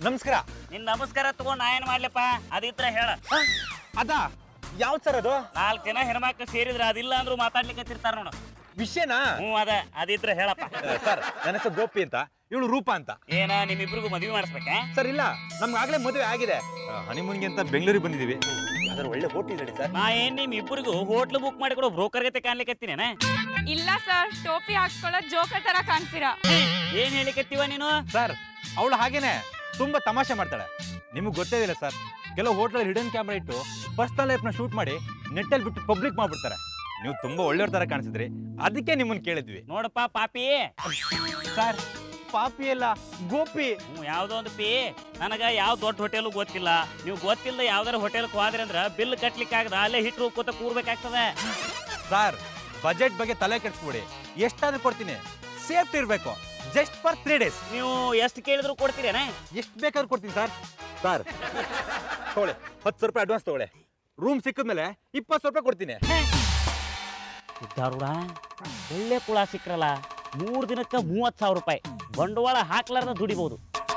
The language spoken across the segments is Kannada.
ನಮಸ್ಕಾರ ನಿನ್ ನಮಸ್ಕಾರ ತಗೊಂಡ್ ನಾ ಏನ್ ಮಾಡ್ಲಪ್ಪ ಅದಿತ್ರ ಹೇಳ ಅದ ಯಾವ್ದು ಸರ್ ಅದು ನಾಲ್ಕು ಜನ ಹೆಣ್ಮಕ್ಳು ಸೇರಿದ್ರ ಅದಿಲ್ಲ ಅಂದ್ರು ಮಾತಾಡ್ಲಿಕ್ಕೆ ನೋಡು ವಿಷಯನಾ ಹ್ಞೂ ಅದ ಅದಿತ್ರ ಹೇಳಪ್ಪ ಸರ್ ನನ್ನ ಹೆಸರು ಗೋಪಿ ಅಂತ ಇವಳು ರೂಪ ಅಂತ ಏನ ನಿಮ್ಮಿಬ್ರಿಗೂ ಮದ್ವೆ ಮಾಡಿಸ್ಬೇಕಾ ಸರ್ ಇಲ್ಲ ನಮ್ಗೆ ಆಗ್ಲೇ ಮದುವೆ ಆಗಿದೆ ಹನಿಮೂನ್ಗೆ ಅಂತ ಬೆಂಗಳೂರಿಗೆ ಬಂದಿದ್ದೀವಿ ಯಾವ್ದಾರು ಒಳ್ಳೆ ಹೋಟ್ಲ್ ಇದೆ ಸರ್ ನಾ ಏನ್ ನಿಮ್ ಇಬ್ಬರಿಗೂ ಹೋಟ್ಲ್ ಬುಕ್ ಮಾಡಿ ಕೊಡೋ ಬ್ರೋಕರ್ ಗತೆ ಕಾಣ್ಲಿಕತ್ತೀನೇನ ಇಲ್ಲ ಸರ್ ಟೋಪಿ ಹಾಕ್ಸ್ಕೊಳ್ಳೋ ಜೋಕರ್ ತರ ಕಾಣ್ತೀರಾ ಏನ್ ಹೇಳಿಕತ್ತೀವ ನೀನು ಸರ್ ಅವಳು ಹಾಗೇನೆ ತುಂಬಾ ತಮಾಷೆ ಮಾಡ್ತಾಳೆ ನಿಮಗೆ ಗೊತ್ತೇ ಇಲ್ಲ ಸರ್ ಕೆಲವು ಹೋಟ್ಲಲ್ಲಿ ಹಿಡನ್ ಕ್ಯಾಮ್ರಾ ಇಟ್ಟು ಪರ್ಸನಲ್ ಲೈಫ್ನ ಶೂಟ್ ಮಾಡಿ ನೆಟ್ಟಲ್ಲಿ ಬಿಟ್ಟು ಪಬ್ಲಿಕ್ ಮಾಡ್ಬಿಡ್ತಾರೆ ನೀವು ತುಂಬಾ ಒಳ್ಳೆಯವ್ರ ತರ ಕಾಣಿಸಿದ್ರಿ ಅದಕ್ಕೆ ನಿಮ್ಮನ್ನ ಕೇಳಿದ್ವಿ ನೋಡಪ್ಪ ಪಾಪಿ ಸರ್ ಪಾಪಿ ಅಲ್ಲ ಗೋಪಿ ಹ್ಞೂ ಯಾವ್ದೋ ಒಂದು ಪಿ ನನಗ ಯಾವ ದೊಡ್ಡ ಹೋಟೆಲ್ ಗೊತ್ತಿಲ್ಲ ನೀವು ಗೊತ್ತಿಲ್ಲದ ಯಾವ್ದಾರ ಹೋಟೆಲ್ ಹೋದ್ರಿ ಅಂದ್ರ ಬಿಲ್ ಕಟ್ಲಿಕ್ಕೆ ಆಗದ ಅಲ್ಲೇ ಹಿಟ್ಟು ಕೂತ ಕೂರ್ಬೇಕಾಗ್ತದೆ ಸರ್ ಬಜೆಟ್ ಬಗ್ಗೆ ತಲೆ ಕೆಡಿಸ್ಬಿಡಿ ಎಷ್ಟಾದ್ರೂ ಕೊಡ್ತೀನಿ ಸೇಫ್ಟಿ ಇರಬೇಕು ಜಸ್ಟ್ ಫಾರ್ ತ್ರೀ ಡೇಸ್ ನೀವು ಎಷ್ಟು ಕೇಳಿದ್ರು ಕೊಡ್ತೀರೇನ ಎಷ್ಟು ಬೇಕಾದ್ರೂ ಕೊಡ್ತೀನಿ ಸರ್ ಸರ್ ತಗೊಳ್ಳಿ ಹತ್ತು ಸಾವಿರ ರೂಪಾಯಿ ಅಡ್ವಾನ್ಸ್ ತಗೊಳ್ಳಿ ರೂಮ್ ಸಿಕ್ಕಿದ್ಮೇಲೆ ಇಪ್ಪತ್ತು ಸಾವಿರ ರೂಪಾಯಿ ಕೊಡ್ತೀನಿ ಸಿದ್ಧಾರೂಢ ಒಳ್ಳೆ ಕುಳ ಸಿಕ್ರಲ್ಲ ಮೂರ್ ದಿನಕ್ಕ ಮೂವತ್ ಸಾವಿರ ರೂಪಾಯಿ ಬಂಡವಾಳ ಹಾಕ್ಲಾರ್ದ ದುಡಿಬಹುದು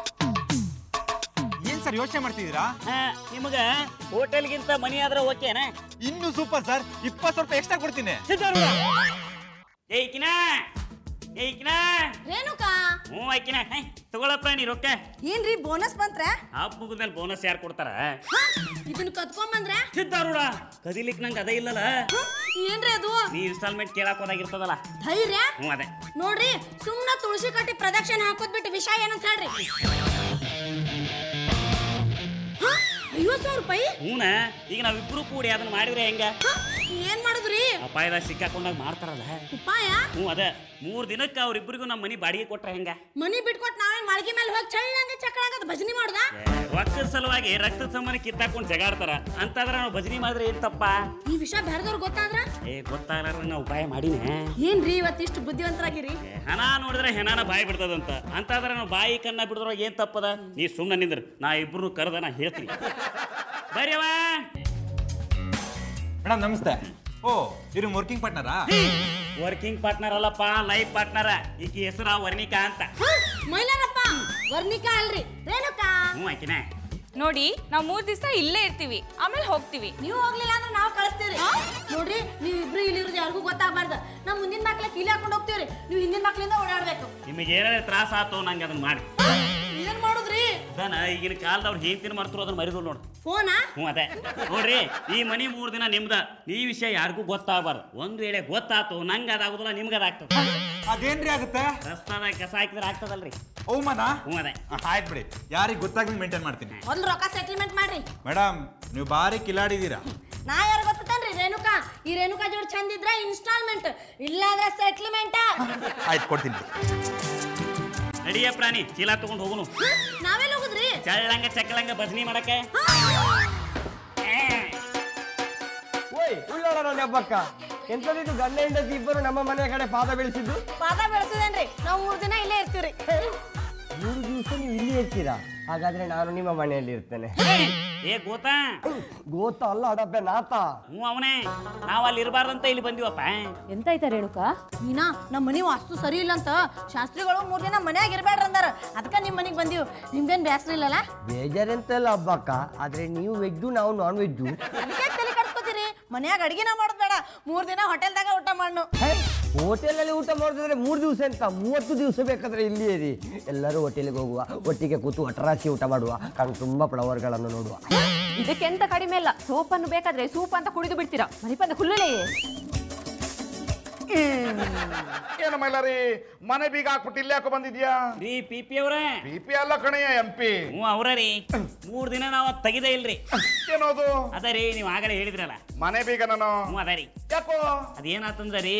ಏನ್ ಸರ್ ಯೋಚನೆ ಮಾಡ್ತಿದ್ದೀರಾ ಹಾ ನಿಮಗ ಹೋಟೆಲ್ಗಿಂತ ಮನಿ ಆದ್ರೆ ಓಕೆನಾ ಇನ್ನು ಸೂಪರ್ ಸರ್ ಇಪ್ಪತ್ತು ಸಾವಿರ ರೂಪಾಯಿ ಎಕ್ಸ್ಟ್ರಾ ಕೊಡ್ತೀನಿ ಸಿದ್ಧಾರೂಢ ಏಯ್ಕಿನ ಏಯ್ಕಿನ ರೇಣುಕಾ ಹ್ಞೂ ಆಯ್ಕಿನ ಹೇ, ತಗೊಳಪ್ಪ ನೀ ರೊಕ್ಕ ಏನ್ರಿ ಬೋನಸ್ ಬಂತ್ರ ಹಬ್ಬ ಮುಗಿದ್ಮೇಲೆ ಬೋನಸ್ ಯಾರು ಕೊಡ್ತಾರ ಇದನ್ನ ಕತ್ಕೊಂಬಂದ್ರ ಸಿದ್ಧಾರೂಢ ಕದಿಲಿಕ್ ನಂಗೆ ಅದೇ ಇಲ್ಲಲ್ಲ ಏನ್ರಿ ಅದು ನೀ ಇನ್ಸ್ಟಾಲ್ಮೆಂಟ್ ಕೇಳಕ್ ಹೋದಾಗಿರ್ತದಲ್ಲ ಧೈರ್ಯ ಹ್ಞೂ ಅದೇ ನೋಡ್ರಿ ಸುಮ್ನ ತುಳಸಿ ಕಟ್ಟಿ ಪ್ರದಕ್ಷಿಣೆ ಹಾಕೋದ್ ಬಿಟ್ಟು ವಿಷಯ ಏನಂತ ಹೇಳ್ರಿ ಹ? ಐವತ್ ಸಾವಿರ ರೂಪಾಯಿ ಹ್ಞೂನ ಈಗ ನಾವಿಬ್ರು ಕೂಡಿ ಅದನ್ನ ಮಾಡಿದ್ರೆ ಹೆಂಗ ಹ? ಏನ್ ಮಾಡುದ್ರಿ ಅಪಾಯದಾಗ ಸಿಕ್ಕಾಕೊಂಡಾಗ ಮಾಡ್ತಾರಲ್ಲ ಉಪಾಯ ಹ್ಞೂ ಅದ ಮೂರ್ ದಿನಕ್ಕೆ ಅವ್ರಿಬ್ರಿಗೂ ನಮ್ಮ ಮನಿ ಬಾಡಿಗೆ ಕೊಟ್ರೆ ಹೆಂಗ ಮನಿ ಬಿಟ್ಕೊಟ್ ನಾವೇನ್ ಮಾಳಿಗೆ ಮೇಲೆ ಹೋಗಿ ಚಳ್ಳಂಗ ಚಕ್ಕಳಂಗ ಭಜನಿ ಮಾಡುದ ರೊಕ್ಕದ ಸಲುವಾಗಿ ರಕ್ತದ ಸಂಬಂಧ ಕಿತ್ತಾಕೊಂಡು ಜಗಾಡ್ತಾರ ಅಂತಾದ್ರ ನಾವು ಭಜನಿ ಮಾಡಿದ್ರೆ ಏನ್ ತಪ್ಪ ಈ ವಿಷಯ ಬೇರೆದವ್ರು ಗೊತ್ತಾದ್ರ ಏ ಗೊತ್ತಾಗ್ಲಾರ ನಾ ಉಪಾಯ ಮಾಡಿನೇ ಏನ್ರಿ ಇವತ್ತಿಷ್ಟು ಬುದ್ಧಿವಂತರಾಗಿರಿ ಏ, ಹಣ ನೋಡಿದ್ರೆ ಹೆಣನ ಬಾಯಿ ಬಿಡ್ತದಂತ ಅಂತಾದ್ರೆ ನಾವು ಬಾಯಿ ಕಣ್ಣ ಬಿಡಿದ್ರೊಳಗೆ ಏನ್ ತಪ್ಪದ ನೀ ಸುಮ್ಮನೆ ನಿಂದ್ರ ನಾ ಇಬ್ರು ಕರೆದ ನಾ ಹೇಳ್ತೀನಿ ಬರ್ಯವ ಮೇಡಮ್ ನಮಸ್ತೆ ಓ ಇವ್ರು ವರ್ಕಿಂಗ್ ಪಾರ್ಟ್ನರಾ ವರ್ಕಿಂಗ್ ಪಾರ್ಟ್ನರ್ ಅಲ್ಲಪ್ಪ ಲೈಫ್ ಪಾರ್ಟ್ನರ್ ಈಕಿ ಹೆಸರ ವರ್ಣಿಕಾ ಅಂತ ಹ? ಮೈಲಾರಪ್ಪ ವರ್ಣಿಕಾ ಅಲ್ರಿ ರೇಣುಕಾ ಹ್ಞೂ ಆಕಿನ ನೋಡಿ ನಾವು ಮೂರ್ ದಿವಸ ಇಲ್ಲೇ ಇರ್ತೀವಿ ಆಮೇಲೆ ಹೋಗ್ತೀವಿ ನೀವು ಹೋಗ್ಲಿಲ್ಲ ಅಂದ್ರೆ ನಾವು ಕಳಿಸ್ತೀವ್ರಿ ನೋಡ್ರಿ ನೀವು ಇಬ್ರು ಇಲ್ಲಿ ಇರೋದು ಯಾರಿಗೂ ಗೊತ್ತಾಗಬಾರ್ದು ನಾವು ಮುಂದಿನ ಮಕ್ಳಿಗೆ ಇಲ್ಲಿ ಹಾಕೊಂಡು ಹೋಗ್ತೀವ್ರಿ ನೀವು ಹಿಂದಿನ ಮಕ್ಳಿಂದ ಓಡಾಡ್ಬೇಕು ನಿಮಗೆ ಏನಾದ್ರೆ ತ್ರಾಸ ಆತು ನಂಗೆ ಅದನ್ನ ಮಾಡಿ ಏನ್ ಮಾಡುದ್ರಿ ಅದನ್ನ ಈಗಿನ ಕಾಲದವ್ರು ಹೇಳ್ತೀನಿ ಮರ್ತರು ಅದನ್ನ ಮರಿದು ನೋಡು ಫೋನಾ ಹ್ಞೂ ಅದೇ ನೋಡ್ರಿ ಈ ಮನಿ ಮೂರು ದಿನ ನಿಮ್ದ ಈ ವಿಷಯ ಯಾರಿಗೂ ಗೊತ್ತಾಗಬಾರ್ದು ಒಂದ್ ವೇಳೆ ಗೊತ್ತಾತು ನಂಗೆ ಅದಾಗುದಿಲ್ಲ ನಿಮ್ಗೆ ಅದಾಗ್ತದೆ ಅದೇನ್ರಿ ಆಗುತ್ತೆ ರಸ್ತಾದಾಗ ಕಸ ಹಾಕಿದ್ರೆ ಆಗ್ತದಲ್ರಿ ಅವಮಾನ ಹ್ಞೂ ಅದೇ ಆಯ್ತು ಬಿಡಿ ಯಾರಿಗೆ ಗೊತ್ತಾಗ್ಲಿ ಮೇಂಟೈನ್ ಮಾಡ್ತೀನಿ ಮೊದ್ಲು ರೊಕ್ಕ ಸೆಟಲ್ಮೆಂಟ್ ಮಾಡ್ರಿ ಮೇಡಮ್ ನೀವು ಭಾರಿ ಕಿಲಾಡಿದ್ದೀರಾ ನಾ ಯಾರು ಗೊತ್ತೇನ್ರಿ ರೇಣುಕಾ ಈ ರೇಣುಕಾ ಜೋಡಿ ಚಂದ ಇದ್ರ ಇನ್ಸ್ಟಾಲ್ಮೆಂಟ್ ಇಲ್ಲ ಅಂದ್ರೆ ಸೆಟ್ಲ್ಮೆಂಟ್ ಆಯ್ತು ಕೊಡ್ತೀನಿ ನಡಿಯ ಪ್ರಾಣಿ ಚೀಲ ತಗೊಂಡು ಹೋಗುನು ನಾವೆಲ್ಲ ಹೋಗುದ್ರಿ ಚಳ್ಳಂಗ ಚಕ್ಕಳಂಗ ಭಜನಿ ಮಾಡಕ್ಕೆ ಓಯ್ ಉಳ್ಳೋಣ ನನ್ನ ಹಬ್ಬಕ್ಕ ಎಂತದಿದ್ದು ಗಂಡ ಹೆಂಡತಿ ಇಬ್ಬರು ನಮ್ಮ ಮನೆ ಕಡೆ ಪಾದ ಬೆಳೆಸಿದ್ದು ಪಾದ ಬೆಳೆಸದೇನ್ರಿ ನಾವು ಮೂರ್ ದಿನ ಇಲ್ಲೇ ಇರ್ತೀವ್ರಿ ಮೂರು ದಿವಸ ನೀವು ಇಲ್ಲಿ ಇರ್ತೀರಾ ಹಾಗಾದ್ರೆ ನಾನು ನಿಮ್ಮ ಮನೆಯಲ್ಲಿ ಇರ್ತೇನೆ ಏ ಗೋತಾ ಗೋತ ಅಲ್ಲ ಅಡಪ್ಪೆ ನಾತ ಹ್ಞೂ ಅವನೇ ನಾವು ಅಲ್ಲಿ ಇರಬಾರ್ದಂತ ಇಲ್ಲಿ ಬಂದಿವಪ್ಪ ಎಂತಾಯ್ತಾ ರೇಣುಕಾ ನೀನಾ ನಮ್ಮ ಮನೆ ವಾಸ್ತು ಸರಿ ಇಲ್ಲ ಅಂತ ಶಾಸ್ತ್ರಿಗಳು ಮೂರ್ ದಿನ ಮನ್ಯಾಗ ಇರ್ಬೇಡ್ರಿ ಅಂದಾರ ಅದಕ್ಕ ನಿಮ್ ಮನೆಗ್ ಬಂದೀವಿ ನಿಮ್ದೇನ್ ಬೇಸರ ಇಲ್ಲಲ್ಲ ಬೇಜಾರೆಂತಲ್ಲ ಹಬ್ಬಕ್ಕ ಆದ್ರೆ ನೀವು ವೆಜ್ಜು ನಾವು ನಾನ್ ವೆಜ್ಜು ಅದಕ್ಕೆ ತಲೆ ಕಟ್ಸ್ಕೊತೀರಿ ಮನ್ಯಾಗ ಅಡಿಗೆನ ಮಾಡೋದ್ ಬೇಡ ಮೂರ್ ದಿನ ಹೋಟೆಲ್ದಾಗ ಊಟ ಮಾಡ್ನು ಹೋಟೆಲಲ್ಲಿ ಊಟ ಮಾಡಿದ್ರೆ ಮೂರು ದಿವಸ ಅಂತ ಮೂವತ್ತು ದಿವಸ ಬೇಕಾದ್ರೆ ಇಲ್ಲಿ ಇರಿ ಎಲ್ಲರೂ ಹೋಟೆಲಿಗೆ ಹೋಗುವ ಒಟ್ಟಿಗೆ ಕೂತು ಒಟರಾಸಿ ಊಟ ಮಾಡುವ ಕಣ್ ತುಂಬಾ ಫ್ಲವರ್ಗಳನ್ನು ನೋಡುವ ಇದಕ್ಕೆಂತ ಕಡಿಮೆ ಇಲ್ಲ ಸೋಪನ್ನು ಬೇಕಾದ್ರೆ ಸೂಪ್ ಅಂತ ಕುಡಿದು ಬಿಡ್ತೀರಾ ಮರಿಪಂದ ಹುಲ್ಲುಲೇ ಏನು ಮೈಲಾರಿ ಮನೆ ಬೀಗ ಹಾಕ್ಬಿಟ್ಟು ಇಲ್ಲಿ ಯಾಕೋ ಬಂದಿದ್ಯಾ ರೀ ಪಿ ಪಿ ಅವ್ರ ಬಿ ಪಿ ಅಲ್ಲ ಕಣಯ್ಯ ಎಂ ಪಿ ಹ್ಞೂ ಅವ್ರ ರೀ ಮೂರ್ ದಿನ ನಾವು ಅದ್ ತೆಗಿದೇ ಇಲ್ರಿ ಏನೋದು ಅದ ರೀ ನೀವು ಆಗಲೇ ಹೇಳಿದ್ರಲ್ಲ ಮನೆ ಬೀಗ ನಾನು ಹ್ಞೂ ಅದ ರೀ ಯಾಕೋ ಅದೇನಾತಂದ್ರ ರೀ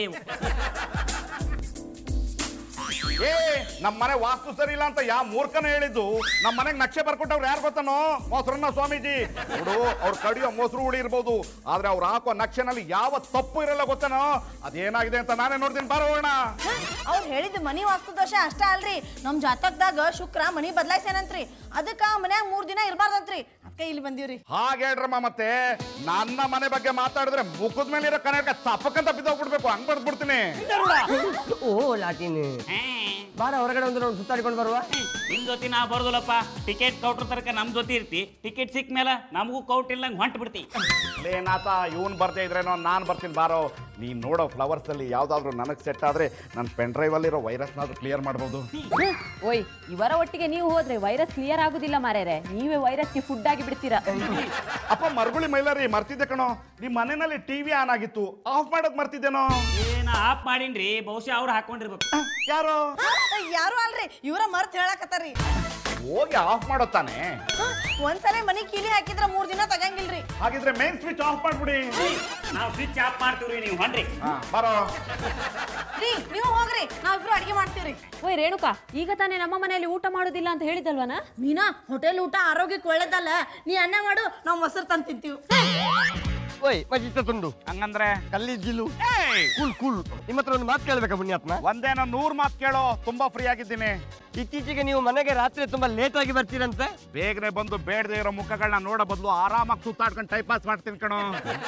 ಏ ನಮ್ಮ ಮನೆ ವಾಸ್ತು ಸರಿ ಇಲ್ಲ ಅಂತ ಯಾವ ಮೂರ್ಖನ ಹೇಳಿದ್ದು ನಮ್ಮ ಮನೆಗೆ ನಕ್ಷೆ ಬರ್ಕೊಟ್ಟವ್ರು ಯಾರು ಗೊತ್ತನೋ ಮೊಸರನ್ನ ಸ್ವಾಮೀಜಿ ನೋಡು ಅವ್ರು ಕಡಿಯೋ ಮೊಸರು ಹುಳಿ ಇರ್ಬೋದು ಆದ್ರೆ ಅವ್ರು ಹಾಕೋ ನಕ್ಷೆನಲ್ಲಿ ಯಾವ ತಪ್ಪು ಇರಲ್ಲ ಗೊತ್ತನೋ ಅದೇನಾಗಿದೆ ಅಂತ ನಾನೇ ನೋಡ್ತೀನಿ ಬರೋಣ ಅವ್ರು ಹೇಳಿದ ಮನಿ ವಾಸ್ತು ದೋಷ ಅಷ್ಟ ಅಲ್ರಿ ನಮ್ ಜಾತಕದಾಗ ಶುಕ್ರ ಮನಿ ಬದಲಾಯ್ಸೇನಂತ್ರಿ ಅದಕ್ಕ ಮನ್ಯಾಗ ಮೂರ್ ದಿನ ಇರ್ಬಾರ್ದಂತ್ರಿ ಅದಕ್ಕೆ ಇಲ್ಲಿ ಬಂದೀವ್ರಿ ಹಾಗೆ ಹೇಳ್ರಮ್ಮ ಮತ್ತೆ ನನ್ನ ಮನೆ ಬಗ್ಗೆ ಮಾತಾಡಿದ್ರೆ ಮುಖದ ಮೇಲೆ ಇರೋ ಕನ್ನಡಕ ತಪ್ಪಕ್ಕಂತ ಬಿದ್ದೋಗ್ಬಿಡ್ಬೇಕು ಹಂಗ್ ಬರ್ದ್ಬಿಡ್ತೀನಿ ಓ ಲಾಟಿನ್ ಹಾ ಬಾರ ಹೊರಗಡೆ ಒಂದು ರೌಂಡ್ ಸುತ್ತಾಡಿಕೊಂಡು ಬರುವ ನಿಮ್ ಜೊತೆ ನಾ ಬರೋದಿಲ್ಲಪ್ಪ ಟಿಕೆಟ್ ಕೌಂಟರ್ ತನಕ ನಮ್ ಜೊತೆ ಇರ್ತಿ ಟಿಕೆಟ್ ಸಿಕ್ಕ ಮೇಲೆ ನಮಗೂ ಕೌಂಟ್ ಇಲ್ಲ ಹೊಂಟ್ ಬಿಡ್ತಿ ಲೇ ನಾಥ ಇವನ್ ಬರ್ತಾ ಇದ್ರೇನೋ ನಾನು ಬರ್ತೀನಿ ಬಾರೋ ನೀನ್ ನೋಡೋ ಫ್ಲವರ್ಸ್ ಅಲ್ಲಿ ಯಾವ್ದಾದ್ರು ನನಗೆ ಸೆಟ್ ಆದ್ರೆ ನನ್ನ ಪೆನ್ ಡ್ರೈವ್ ಅಲ್ಲಿರೋ ವೈರಸ್ನಾದ್ರೂ ಕ್ಲಿಯರ್ ಮಾಡ್ಬೋದು ಓಯ್ ಇವರ ಒಟ್ಟಿಗೆ ನೀವು ಹೋದ್ರೆ ವೈರಸ್ ಕ್ಲಿಯರ್ ಆಗುದಿಲ್ಲ ಮಾರೇರೆ ನೀವೇ ವೈರಸ್ಗೆ ಫುಡ್ ಆಗಿ ಬಿಡ್ತೀರಾ ಅಪ್ಪ ಮರ್ಗುಳಿ ಮೈಲಾರಿ ಮರ್ತಿದ್ದೆ ಕಣೋ ನಿಮ್ ಮನೆಯಲ್ಲಿ ಟಿವಿ ಆನ್ ಆಗಿತ್ತು ಆಫ್ ಮಾಡೋದ್ ಮರ್ತಿದ್ದೇನೋ ಏನ ಆಫ್ ಮಾಡೀನ್ರಿ ಬಹುಶಃ ಅವ್ರು ಹಾಕೊಂಡಿರ್ಬೇಕು ಯಾರೋ ಯಾರು ಅಲ್ರಿ ಇವರ ಮರ್ತ್ ಹೇಳಕತ್ತಾರಿ ಹೋಗಿ ಆಫ್ ಮಾಡೋ ತಾನೆ ಒಂದ್ಸಲ ಮನಿ ಕೀಲಿ ಹಾಕಿದ್ರ ಮೂರ್ ದಿನ ತಗಂಗಿಲ್ರಿ ಹಾಗಿದ್ರೆ ಮೇನ್ ಸ್ವಿಚ್ ಆಫ್ ಮಾಡ್ಬಿಡಿ ನಾವು ಸ್ವಿಚ್ ಆಫ್ ಮಾಡ್ತೀವ್ರಿ ನೀವು ಹೊಂಡ್ರಿ ಹಾ ಬರೋ ರೀ ನೀವು ಹೋಗ್ರಿ ನಾವಿಬ್ರು ಅಡಿಗೆ ಮಾಡ್ತೀವ್ರಿ ಓಯ್ ರೇಣುಕಾ ಈಗ ತಾನೇ ನಮ್ಮ ಮನೆಯಲ್ಲಿ ಊಟ ಮಾಡುದಿಲ್ಲ ಅಂತ ಹೇಳಿದಲ್ವನ ಮೀನಾ ಹೋಟೆಲ್ ಊಟ ಆರೋಗ್ಯಕ್ಕೆ ಒಳ್ಳೇದಲ್ಲ ನೀ ಅನ್ನ ಮಾಡು ನಾವು ಮೊಸರು ತಂದು ತಿಂತೀವಿ ಓಯ್ ಮಜಿತ ತುಂಡು ಹಂಗಂದ್ರೆ ಕಲ್ಲಿದ್ದಿಲು ಕೂಲ್ ಕೂಲ್ ನಿಮ್ಮ ಹತ್ರ ಒಂದು ಮಾತು ಕೇಳ್ಬೇಕಾ ಪುಣ್ಯಾತ್ಮ ಒಂದೇನೋ ನೂರ್ ಮಾತು ಕೇಳೋ ತುಂಬಾ ಫ್ರೀ ಆಗಿದ್ದೀನಿ ಇತ್ತೀಚೆಗೆ ನೀವು ಮನೆಗೆ ರಾತ್ರಿ ತುಂಬಾ ಲೇಟ್ ಆಗಿ ಬರ್ತೀರಂತೆ ಬೇಗನೆ ಬಂದು ಬೇಡದೆ ಇರೋ ಮುಖಗಳನ್ನ ನೋಡೋ ಬದಲು ಆರಾಮಾಗಿ ಸುತ್ತಾಡ್ಕೊಂಡು ಟೈಮ್ ಪಾಸ್ ಮಾಡ್ತೀನಿ ಕಣೋ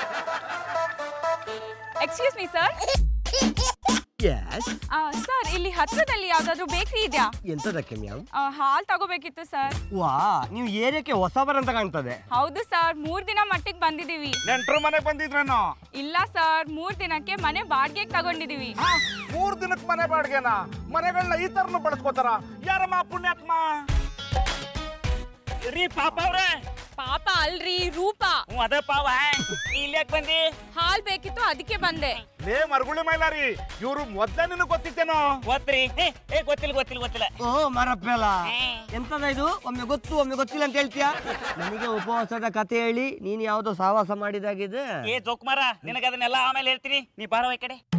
ಎಕ್ಸ್ಕ್ಯೂಸ್ ಮೀ ಸರ್ ಸರ್ ಇಲ್ಲಿ ಹತ್ರದಲ್ಲಿ ಯಾವ್ದಾದ್ರು ಬೇಕರಿ ಇದೆಯಾ ಎಂತದಕ್ಕೆ ಮ್ಯಾಮ್ ಆ, ಹಾಲ್ ತಗೋಬೇಕಿತ್ತು ಸರ್ ವಾ ನೀವು ಏರಿಯಾಕ್ಕೆ ಹೊಸಬರಂತ ಕಾಣ್ತದೆ ಹೌದು ಸರ್ ಮೂರ್ ದಿನ ಮಟ್ಟಿಗೆ ಬಂದಿದೀವಿ ನೆಂಟ್ರು ಮನೆಗೆ ಬಂದಿದ್ರೇನೋ ಇಲ್ಲ ಸರ್ ಮೂರ್ ದಿನಕ್ಕೆ ಮನೆ ಬಾಡಿಗೆಗೆ ತಗೊಂಡಿದೀವಿ ಮೂರ್ ದಿನಕ್ಕೆ ಮನೆ ಬಾಡ್ಗೆನ ಮನೆಗಳನ್ನ ಈ ತರನು ಬಳಸ್ಕೋತಾರ ಯಾರಮ್ಮ ಪುಣ್ಯಾತ್ಮ ರೀ ಪಾಪ ಅವ್ರೆ ಪಾಪ ಅಲ್ರಿ ರೂಪ ಹ್ಞೂ ಅದ ಪಾವ ಇಲ್ಲಿ ಯಾಕೆ ಬಂದಿ ಹಾಲ್ ಬೇಕಿತ್ತು ಅದಕ್ಕೆ ಬಂದೆ ಲೇ ಮರ್ಗುಳಿ ಮೈಲಾರಿ ಇವ್ರು ಮೊದ್ಲೇ ನಿನಗೆ ಗೊತ್ತಿತ್ತೇನೋ ಗೊತ್ತ್ರಿ ಏ ಏ ಗೊತ್ತಿಲ್ಲ ಗೊತ್ತಿಲ್ಲ ಗೊತ್ತಿಲ್ಲ ಓ ಮರಪ್ಪೆಲ ಎಂತದ ಇದು ಒಮ್ಮೆ ಗೊತ್ತು ಒಮ್ಮೆ ಗೊತ್ತಿಲ್ಲ ಅಂತ ಹೇಳ್ತೀಯಾ ನನಗೆ ಉಪವಾಸದ ಕತೆ ಹೇಳಿ ನೀನು ಯಾವುದೋ ಸಹವಾಸ ಮಾಡಿದಾಗಿದೆ ಏ ಜೋಕುಮಾರ ನಿನಗೆ ಅದನ್ನೆಲ್ಲ ಆಮೇಲೆ ಹೇಳ್ತೀನಿ ನೀ ಬಾರವ ಈ ಕಡೆ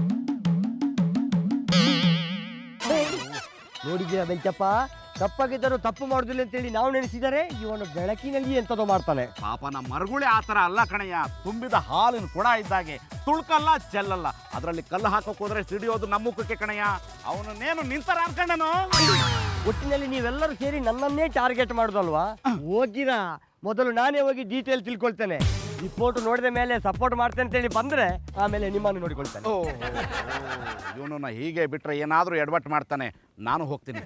ನೋಡಿದ್ದೀರಾ ಬೆಂಚಪ್ಪ ತಪ್ಪಾಗಿದ್ದರೂ ತಪ್ಪು ಮಾಡುದಿಲ್ಲ ಅಂತೇಳಿ ನಾವು ನೆನೆಸಿದರೆ ಇವನು ಬೆಳಕಿನಲ್ಲಿ ಎಂತದೋ ಮಾಡ್ತಾನೆ ಪಾಪ ನಮ್ಮ ಮರಗುಳಿ ಆ ಥರ ಅಲ್ಲ ಕಣಯ್ಯ ತುಂಬಿದ ಹಾಲಿನ ಕೊಡ ಇದ್ದಾಗೆ ತುಳ್ಕಲ್ಲ ಚೆಲ್ಲಲ್ಲ ಅದರಲ್ಲಿ ಕಲ್ಲು ಹಾಕೋಕ್ ಹೋದ್ರೆ ಸಿಡಿಯೋದು ನಮ್ಮ ಮುಖಕ್ಕೆ ಕಣಯ್ಯ ಅವನನ್ನೇನು ನಿಂತರ ಅನ್ಕೊಂಡನು ಒಟ್ಟಿನಲ್ಲಿ ನೀವೆಲ್ಲರೂ ಸೇರಿ ನನ್ನನ್ನೇ ಟಾರ್ಗೆಟ್ ಮಾಡುದಲ್ವಾ ಹೋಗಿರಾ ಮೊದಲು ನಾನೇ ಹೋಗಿ ಡೀಟೇಲ್ ತಿಳ್ಕೊಳ್ತೇನೆ ರಿಪೋರ್ಟ್ ನೋಡಿದ ಮೇಲೆ ಸಪೋರ್ಟ್ ಮಾಡ್ತೇನೆ ಅಂತೇಳಿ ಬಂದ್ರೆ ಆಮೇಲೆ ನಿಮ್ಮನ್ನು ನೋಡಿಕೊಳ್ತೇನೆ ಇವನನ್ನ ಹೀಗೆ ಬಿಟ್ರೆ ಏನಾದರೂ ಎಡವಟ್ಟು ಮಾಡ್ತಾನೆ ನಾನು ಹೋಗ್ತೀನಿ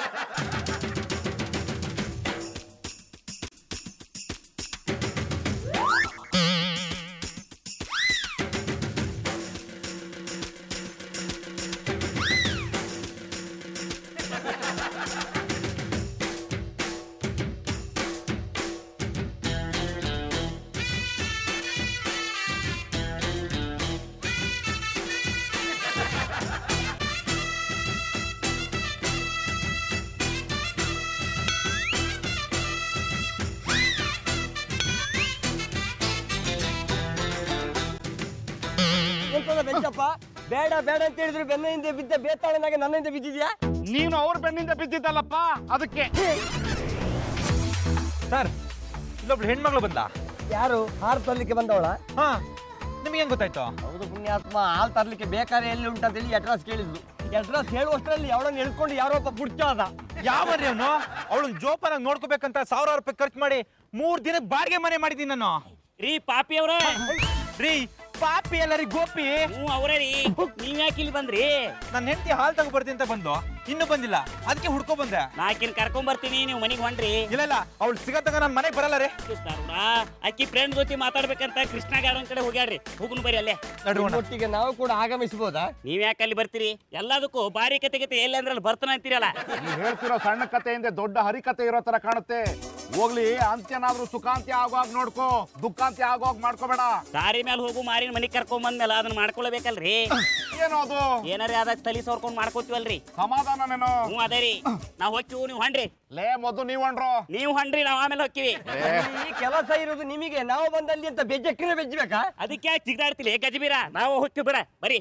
ಎಂತದ ಬೆಂಚಪ್ಪ ಬೇಡ ಬೇಡ ಅಂತ ಹೇಳಿದ್ರೆ ಬೆನ್ನ ಹಿಂದೆ ಬಿದ್ದ ಬೇತಾಳನಾಗೆ ನನ್ನ ಹಿಂದೆ ಬಿದ್ದಿದ್ಯಾ ನೀನು ಅವ್ರ ಬೆನ್ನಿಂದ ಬಿದ್ದಿದ್ದಲ್ಲಪ್ಪ ಅದಕ್ಕೆ ಸರ್ ಇಲ್ಲೊಬ್ಳು ಹೆಣ್ಮಗಳು ಬಂದ ಯಾರು ಹಾರು ತರ್ಲಿಕ್ಕೆ ಬಂದವಳ ಹಾ ನಿಮ್ಗೆ ಹೆಂಗ್ ಗೊತ್ತಾಯ್ತು ಹೌದು ಪುಣ್ಯಾತ್ಮ ಹಾಲು ತರ್ಲಿಕ್ಕೆ ಬೇಕಾದ್ರೆ ಎಲ್ಲಿ ಉಂಟಂತೇಳಿ ಅಡ್ರೆಸ್ ಕೇಳಿದ್ಲು ಅಡ್ರೆಸ್ ಹೇಳುವಷ್ಟರಲ್ಲಿ ಅವಳನ್ನು ಎಳ್ಕೊಂಡು ಯಾರೋ ಒಬ್ಬ ಪುಡ್ಚ ಅದ ಯಾವನ್ರಿ ಅವನು ಅವಳನ್ನ ಜೋಪಾನಾಗಿ ನೋಡ್ಕೋಬೇಕಂತ ಸಾವಿರಾರು ರೂಪಾಯಿ ಖರ್ಚು ಮಾಡಿ ಮೂರ್ ದಿನಕ್ಕೆ ಬಾಡಿಗೆ ಮನೆ ಮಾಡಿದ್ದೀನಿ ನಾನು ರೀ ಪಾಪಿ ಅವ್ರ ರೀ ಪಾಪಿ ಎಲ್ಲರಿ ಗೋಪಿ ಹ್ಞೂ ಅವರೇ ರೀ ನೀವ್ ಯಾಕೆ ಇಲ್ಲಿ ಬಂದ್ರಿ ನನ್ನ ಹೆಂಡತಿ ಹಾಲು ತಗೋ ಬರ್ತೀನಿ ಅಂತ ಬಂದು ಇನ್ನೂ ಬಂದಿಲ್ಲ ಅದಕ್ಕೆ ಹುಡ್ಕೊ ಬಂದೆ ನಾಕಿನ್ ಕರ್ಕೊಂಡ್ ಬರ್ತೀನಿ ನೀವು ಮನೆಗೆ ಹೊಂಟ್ರಿ ಇಲ್ಲ ಇಲ್ಲ ಅವಳು ಸಿಗತ್ತಂಗ ನಾನು ಮನೆಗೆ ಬರಲ್ಲ ರೀ ದಾರುಣ ಅಕ್ಕಿ ಫ್ರೆಂಡ್ ಜೊತೆ ಮಾತಾಡ್ಬೇಕಂತ ಕೃಷ್ಣ ಗಾರ್ಡನ್ ಕಡೆ ಹೋಗ್ಯಾಡ್ರಿ ಹೋಗುನು ಬರ್ರಿ ಅಲ್ಲೇ ನಡ್ರೋಣ ಒಟ್ಟಿಗೆ ನಾವು ಕೂಡ ಆಗಮಿಸಬಹುದಾ ನೀವ್ ಯಾಕೆ ಅಲ್ಲಿ ಬರ್ತೀರಿ ಎಲ್ಲದಕ್ಕೂ ಬಾರಿ ಕತೆ ಕತೆ ಎಲ್ಲಿ ಅಂದ್ರೆ ಅಲ್ಲಿ ಬರ್ತಾನೆ ಅಂತೀರಲ್ಲ ನೀವು ಹೇಳ್ತಿರೋ ಸಣ್ಣ ಕಥೆಯಿಂದ ದೊಡ್ಡ ಹರಿಕತೆ ಇರೋ ತರ ಕಾಣುತ್ತೆ ಹೋಗ್ಲಿ ಅಂತ್ಯನಾದ್ರೂ ಸುಖಾಂತ್ಯ ಆಗೋಗ್ ನೋಡ್ಕೋ ದುಃಖಾಂತ್ಯ ಆಗೋಗ್ ಮಾಡ್ಕೋಬೇಡ ದಾರಿ ಮೇಲೆ ಹೋಗು ಮಾರಿನ ಮನೆಗೆ ಕರ್ಕೊಂಡ್ ಬಂದ್ಮೇಲೆ ಅದನ್ನ ಮಾಡ್ಕೊಳ್ಬೇಕಲ್ರಿ ಏನೋ ಅದು ಏನಾರ ಅದಾಗ ತಲಿ ಸೋರ್ಕೊಂಡ್ ಮಾಡ್ಕೋತೀವಲ್ರಿ ಸಮಾಧಾನನೇನೋ ಹ್ಞೂ ಅದೇ ರೀ ನಾವ್ ಹೋಗ್ತೀವಿ ನೀವು ಹೊಂಡ್ರಿ ಲೇ ಮೊದ್ಲು ನೀವಣ್ರು ನೀವು ಹೊಂಡ್ರಿ ನಾವ್ ಆಮೇಲೆ ಹೋಗ್ತೀವಿ ಈ ಕೆಲಸ ಇರೋದು ನಿಮಗೆ ನಾವು ಬಂದಲ್ಲಿ ಅಂತ ಬೆಜ್ಜಕ್ಕಿನ ಬೆಜ್ಜಬೇಕಾ ಅದಕ್ಕೆ ಯಾಕೆ ಜಿಗ್ದಾಡ್ತಿಲ್ಲ ಗಜಬೀರ ನಾವು ಹೋಗ್ತೀವಿ ಬಿಡ ಬರೀ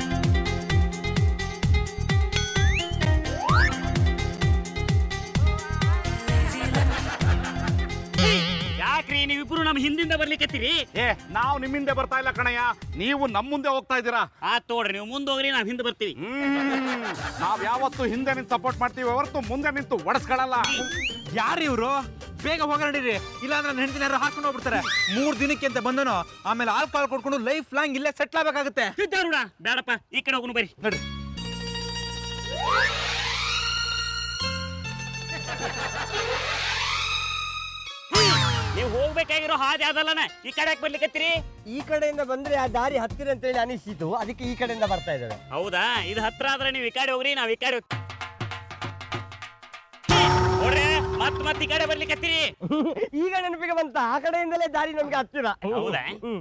ಯಾಕ್ರಿ ನೀವಿಬ್ರು ನಮ್ಮ ಹಿಂದಿಂದ ಬರ್ಲಿಕ್ಕತ್ತೀರಿ ಏ ನಾವು ನಿಮ್ಮಿಂದೆ ಬರ್ತಾ ಇಲ್ಲ ಕಣಯ್ಯ ನೀವು ನಮ್ಮ ಮುಂದೆ ಹೋಗ್ತಾ ಇದ್ದೀರಾ ಆತ್ ತೋಡ್ರಿ ನೀವು ಮುಂದೆ ಹೋಗ್ರಿ ನಾವ್ ಹಿಂದೆ ಬರ್ತೀವಿ ಹ್ಮ್ ನಾವ್ ಯಾವತ್ತು ಹಿಂದೆ ನಿಂತು ಸಪೋರ್ಟ್ ಮಾಡ್ತೀವಿ ಹೊರತು ಮುಂದೆ ನಿಂತು ಒಡಸ್ಕೊಳ್ಳಲ್ಲ ಯಾರು ಇವರು ಬೇಗ ಹೋಗ ನಡೀರಿ ಇಲ್ಲ ಅಂದ್ರೆ ನನ್ನ ಹೆಂಡತಿನ ಯಾರು ಹಾಕೊಂಡು ಹೋಗ್ಬಿಡ್ತಾರೆ ಮೂರ್ ದಿನಕ್ಕೆ ಅಂತ ಬಂದನು ಆಮೇಲೆ ಆಲ್ಕೋಹಾಲ್ ಕೊಡ್ಕೊಂಡು ಲೈಫ್ ಲಾಂಗ್ ಇಲ್ಲೇ ಸೆಟ್ಲ್ ಆಗ್ಬೇಕಾಗುತ್ತೆ ಸಿದ್ಧಾರೂಢ ಬೇಡಪ್ಪ ಈ ಕಡೆ ಹೋಗುನು ಬರ್ರಿ ನಡ್ರಿ ನೀವು ಹೋಗ್ಬೇಕಾಗಿರೋ ಹಾದಿ ಅದಲ್ಲನ ಈ ಕಡೆ ಯಾಕೆ ಬರ್ಲಿಕತ್ತೀರಿ ಈ ಕಡೆಯಿಂದ ಬಂದ್ರೆ ಆ ದಾರಿ ಹತ್ತಿರ ಅಂತ ಹೇಳಿ ಅನಿಸಿತು ಅದಕ್ಕೆ ಈ ಕಡೆಯಿಂದ ಬರ್ತಾ ಇದ್ದೇವೆ ಹೌದಾ ಇದು ಹತ್ರ ಆದ್ರೆ ನೀವು ಈ ಕಡೆ ಹೋಗ್ರಿ ನಾವ್ ಈ ಕಡೆ ಹೋಗ್- ನೋಡ್ರಿ ಮತ್ ಮತ್ ಈ ಕಡೆ ಬರ್ಲಿಕತ್ತೀರಿ ಈಗ ನೆನಪಿಗೆ ಬಂತ ಆ ಕಡೆಯಿಂದಲೇ ದಾರಿ ನಮ್ಗೆ ಹತ್ತಿರ ಹೌದಾ? ಹ್ಮ್.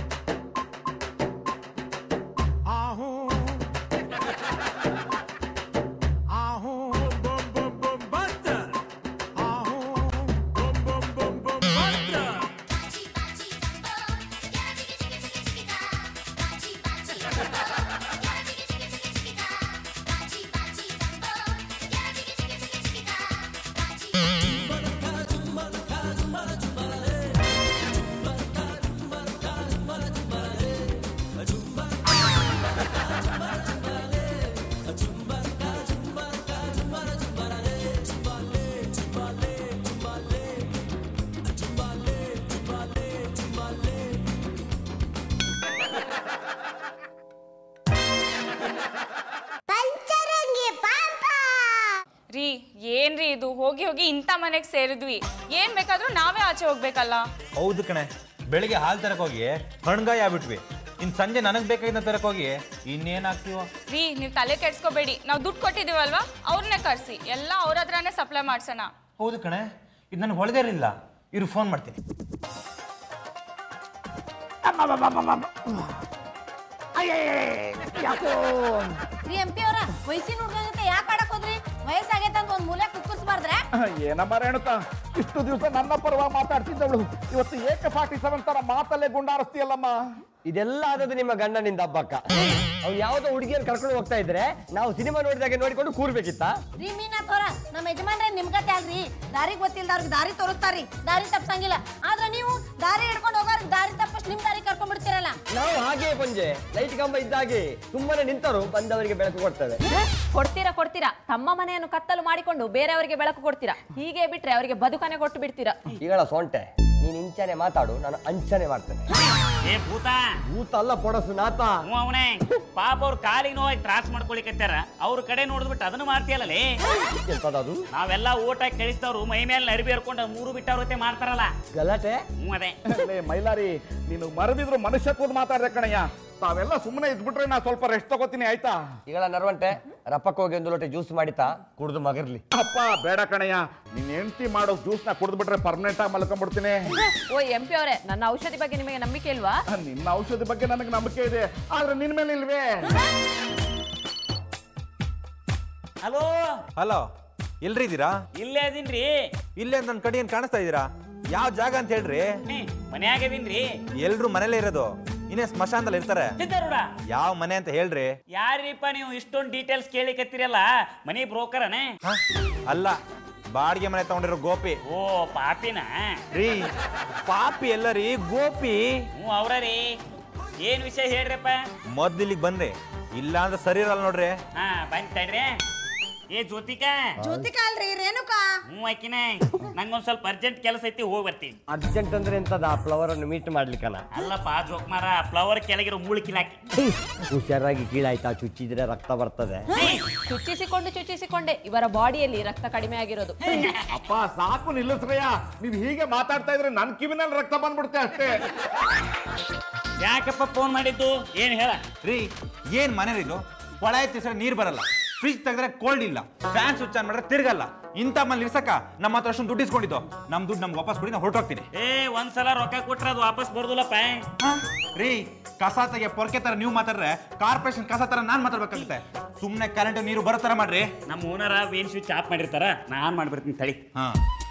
ರೀ ಏನ್ರಿ ಇದು ಹೋಗಿ ಹೋಗಿ ಇಂಥ ಮನೆಗೆ ಸೇರಿದ್ವಿ ಏನ್ ಬೇಕಾದ್ರೂ ನಾವೇ ಆಚೆ ಹೋಗ್ಬೇಕಲ್ಲ ಹೌದು ಕಣೆ ಬೆಳಿಗ್ಗೆ ಹಾಲು ತರಕ್ ಹೋಗಿ ಹಣ್ಗಾಯಿ ಆಗ್ಬಿಟ್ವಿ ಇನ್ ಸಂಜೆ ನನಗ್ ಬೇಕಾಗಿದ್ದ ತರಕ್ ಹೋಗಿ ಇನ್ನೇನ್ ಆಗ್ತೀವೋ ರೀ ನೀವು ತಲೆ ಕೆಡ್ಸ್ಕೋಬೇಡಿ ನಾವು ದುಡ್ಡು ಕೊಟ್ಟಿದ್ದೀವಲ್ವಾ ಅವ್ರನ್ನೇ ಕರ್ಸಿ ಎಲ್ಲ ಅವ್ರ ಹತ್ರನೇ ಸಪ್ಲೈ ಮಾಡ್ಸೋಣ ಹೌದು ಕಣೆ ಇದು ನನಗೆ ಹೊಳೆದೇ ಇರಲಿಲ್ಲ ಇವ್ರು ಫೋನ್ ಮಾಡ್ತೀನಿ ರೀ ಎಂ ಪಿ ಅವರ ವಯಸ್ಸಿನ ಹುಡುಗ ಜೊತೆ ಯಾಕೆ ಆಡಕ್ ಹೋದ್ರಿ ವಯಸ್ಸಾಗೈತೆ ಅಂತ ಒಂದ್ ಮೂಲೆ ಕುಕ್ಕರ್ಸ್ಬಾರ್ದ್ರೆ ಏನಮ್ಮ ರೇಣುಕ ಇಷ್ಟು ದಿವಸ ನನ್ನ ಪರವಾಗಿ ಮಾತಾಡ್ತಿದ್ದವಳು ಇವತ್ತು ಏಕ ಫಾರ್ಟಿ ಸೆವೆನ್ ತರ ಮಾತಲ್ಲೇ ಗುಂಡಾರಿಸ್ತೀಯಲ್ಲಮ್ಮ ಇದೆಲ್ಲ ಆದದ್ದು ನಿಮ್ಮ ಗಂಡನಿಂದ ಹಬ್ಬಕ್ಕ ಅವ್ನು ಯಾವ್ದೋ ಹುಡುಗಿಯನ್ನು ಕರ್ಕೊಂಡು ಹೋಗ್ತಾ ಇದ್ರೆ ನಾವು ಸಿನಿಮಾ ನೋಡಿದಾಗೆ ನೋಡಿಕೊಂಡು ಕೂರ್ಬೇಕಿತ್ತ ರೀ ಮೀನಾಥ್ ಅವರ ನಮ್ಮ ಯಜಮಾನ್ರೆ ನಿಮ್ ಗತೆ ಅಲ್ರಿ ದಾರಿ ಗೊತ್ತಿಲ್ದವ್ರಿಗೆ ದಾರಿ ತೋರಿಸ್ತಾರ್ರಿ ದಾರಿ ತಪ್ಸಂಗಿಲ್ಲ ಆದ್ರೆ ನೀವು ದಾರಿ ಹಿಡ್ಕೊಂಡು ಹೋಗೋರ್ಗೆ ದಾರಿ ತಪ್ಪಿಸ್ ನಿಮ್ ದಾರಿ ಕರ್ಕೊಂಡ್ ಬಿಡ್ತೀರಲ್ಲ ನಾವು ಹಾಗೆ ಪಂಜೆ ಲೈಟ್ ಕಂಬ ಇದ್ದಾಗೆ ಸುಮ್ಮನೆ ನಿಂತರು ಬಂದವರಿಗೆ ಬೆಳಕು ಕೊಡ್ತೇವೆ ಕೊಡ್ತೀರಾ ಕೊಡ್ತೀರಾ ತಮ್ಮ ಮನೆಯನ್ನು ಕತ್ತಲು ಮಾಡಿಕೊಂಡು ಬೇರೆಯವರಿಗೆ ಬೆಳಕು ಕೊಡ್ತೀರಾ ಹೀಗೆ ಬಿಟ್ರೆ ಅವರಿಗೆ ಬದುಕನೆ ಕೊಟ್ಟು ಬಿಡ್ತೀರಾ ಈಗಳ ಸೊಂಟೆ ನೀನು ಇಂಚನೆ ಮಾತಾಡು ನಾನು ಅಂಚನೆ ಮಾಡ್ತೇನೆ ಏ ಭೂತ ಊತ ಅಲ್ಲ ಪೊಡಸು ನಾತ ಹ್ಞೂ ಅವನೇ ಪಾಪ ಅವ್ರ ಕಾಲಿಗೆ ನೋವಾಗಿ ತ್ರಾಸ್ ಮಾಡ್ಕೊಳಿಕತ್ತಾರ ಅವ್ರ ಕಡೆ ನೋಡಿದ್ಬಿಟ್ಟು ಅದನ್ನು ಮಾಡ್ತೀಯಲ್ಲೇ ಎಂತದದು ನಾವೆಲ್ಲ ಊಟ ಕಳಿಸ್ತವ್ರು ಮೈ ಮೇಲೆ ಅರಿಬಿ ಹರ್ಕೊಂಡು ಮೂರು ಬಿಟ್ಟವ್ರತೆ ಮಾಡ್ತಾರಲ್ಲ ಗಲಾಟೆ ಹ್ಞೂ ಅದೇ ಲೇ, ಮೈಲಾರಿ ನೀನು ಮರಬಿದ್ರು ಮನುಷ್ಯತ್ವದ ಮಾತಾಡ್ದೆ ಕಣಯ್ಯ ತಾವೆಲ್ಲ ಸುಮ್ಮನೆ ಇದ್ಬಿಟ್ರೆ ನಾ ಸ್ವಲ್ಪ ರೆಸ್ಟ್ ತಗೋತೀನಿ ಆಯ್ತಾ ಈಗಳ ನರ್ವಂಟೆ ರಪ್ಪಕ್ಕೆ ಹೋಗಿ ಒಂದು ಲೋಟ ಜ್ಯೂಸ್ ಮಾಡಿತಾ ಕುಡ್ದು ಮಗರ್ಲಿ ಅಪ್ಪ ಬೇಡ ಕಣಯ್ಯ ನಿನ್ ಹೆಂಡತಿ ಮಾಡೋ ಜ್ಯೂಸ್ನ ಕುಡಿದ್ಬಿಟ್ರೆ ಪರ್ಮನೆಂಟ್ ಆಗಿ ಮಲ್ಕೊಂಡ್ಬಿಡ್ತೀನಿ ಓ ಎಂ ಪಿ ಅವರೇ ನನ್ನ ಔಷಧಿ ಬಗ್ಗೆ ನಿಮಗೆ ನಂಬಿಕೆ ಇಲ್ವಾ ನಿನ್ನ ಔಷಧಿ ಬಗ್ಗೆ ನನಗೆ ನಂಬಿಕೆ ಇದೆ ಆದ್ರೆ ನಿನ್ ಮೇಲೆ ಇಲ್ವೇ ಹಲೋ ಹಲೋ ಎಲ್ರಿ ಇದ್ದೀರಾ ಇಲ್ಲೇ ಅದೀನ್ರಿ ಇಲ್ಲೇ ನನ್ನ ಕಡೆ ಏನ್ ಕಾಣಿಸ್ತಾ ಇದ್ದೀರಾ ಯಾವ ಜಾಗ ಅಂತ ಹೇಳ್ರಿ ಮನ್ಯಾಗ ಅದೀನ್ರಿ ಎಲ್ರು ಮನೇಲೇ ಇರೋದು ಇನ್ನೇ ಸ್ಮಶಾನದಲ್ಲಿ ಇರ್ತಾರೆ ಸಿದ್ಧಾರೂಢ ಯಾವ ಮನೆ ಅಂತ ಹೇಳ್ರಿ ಯಾರಿಪ್ಪ ನೀವು ಇಷ್ಟೊಂದು ಡೀಟೇಲ್ಸ್ ಕೇಳಿಕತ್ತೀರಲ್ಲ ಮನಿ ಬ್ರೋಕರನೇ ಹ? ಅಲ್ಲ ಬಾಡಿಗೆ ಮನೆ ತಗೊಂಡಿರೋ ಗೋಪಿ ಓ ಪಾಪಿನ ರೀ ಪಾಪಿ ಎಲ್ಲ ರೀ ಗೋಪಿ ಹ್ಞೂ ಅವ್ರ ರೀ ಏನ್ ವಿಷಯ ಹೇಳ್ರಪ್ಪ ಮೊದ್ಲು ಇಲ್ಲಿಗೆ ಬಂದ್ರಿ ಇಲ್ಲ ಅಂದ್ರೆ ಸರಿ ಇರಲ್ಲ ನೋಡ್ರಿ ಹಾ ಬಂದ್ ತಡ್ರಿ ಏ ಜ್ಯೋತಿಕಾ ಜ್ಯೋತಿಕಾ ಅಲ್ರಿ ರೇಣುಕಾ ಹ್ಞೂ ಆಕಿನೇ ನಂಗೊಂದ್ ಸ್ವಲ್ಪ ಅರ್ಜೆಂಟ್ ಕೆಲಸ ಐತಿ ಹೋಗಿ ಬರ್ತೀನಿ ಅರ್ಜೆಂಟ್ ಅಂದ್ರೆ ಎಂತದ ಆ ಫ್ಲವರ್ ಅನ್ನು ಮೀಟ್ ಮಾಡ್ಲಿಕ್ಕನ ಅಲ್ಲಪ್ಪ ಜೋಕ್ಮಾರ ಫ್ಲವರ್ ಕೆಳಗಿರೋ ಮೂಳು ಕಿಲಾಕಿ ಹುಷಾರಾಗಿ ಕೀಳಾಯ್ತಾ ಚುಚ್ಚಿದ್ರೆ ರಕ್ತ ಬರ್ತದೆ ಚುಚ್ಚಿಸಿಕೊಂಡು ಚುಚ್ಚಿಸಿಕೊಂಡೆ ಇವರ ಬಾಡಿಯಲ್ಲಿ ರಕ್ತ ಕಡಿಮೆ ಆಗಿರೋದು ಅಪ್ಪ ಸಾಕು ನಿಲ್ಲಿಸ್ರಯ್ಯ ನೀವ್ ಹೀಗೆ ಮಾತಾಡ್ತಾ ಇದ್ರೆ ನನ್ ಕಿವಿನಲ್ಲಿ ರಕ್ತ ಬಂದ್ಬಿಡುತ್ತೆ ಅಷ್ಟೇ ಯಾಕಪ್ಪ ಫೋನ್ ಮಾಡಿದ್ದು ಏನ್ ಹೇಳ ರೀ ಏನ್ ಮನೆ ರೀ ಇದು ಕೊಳ ಎತ್ತಿ ಸರಿ ನೀರ್ ಬರಲ್ಲ ಫ್ರಿಜ್ ತೆಗೆದ್ರೆ ಕೋಲ್ಡ್ ಇಲ್ಲ ಫ್ಯಾನ್ ಸ್ವಿಚ್ ಆನ್ ಮಾಡಿದ್ರೆ ತಿರ್ಗಲ್ಲ ಇಂಥ ಮನೇಲಿ ಇರ್ಸಕ್ಕ ನಮ್ಮ ಹತ್ರ ಅಷ್ಟೊಂದು ದುಡ್ಡು ಇಸ್ಕೊಂಡಿದ್ದು ನಮ್ ದುಡ್ಡು ನಮ್ಗೆ ವಾಪಸ್ ಕೊಡಿ ನಾವು ಹೊರಟೋಗ್ತೀನಿ ಏ ಒಂದ್ಸಲ ರೊಕ್ಕ ಕೊಟ್ರೆ ಅದು ವಾಪಸ್ ಬರ್ದಿಲ್ಲಪ್ಪ ರೀ ಕಸ ತೆಗೆ ಪೊರ್ಕೆ ತರ ನೀವು ಮಾತಾಡ್ರೆ ಕಾರ್ಪೊರೇಷನ್ ಕಸ ತರ ನಾನ್ ಮಾತಾಡ್ಬೇಕಾಗುತ್ತೆ ಸುಮ್ನೆ ಕರೆಂಟ್ ನೀರು ಬರೋ ತರ ಮಾಡ್ರಿ ನಮ್ಮ ಓನರ ವೇನ್ ಸ್ವಿಚ್ ಆಫ್ ಮಾಡಿರ್ತಾರ ನಾನ್ ಮಾಡ್ಬಿಡ್ತೀನಿ ತಳಿ ಹಾ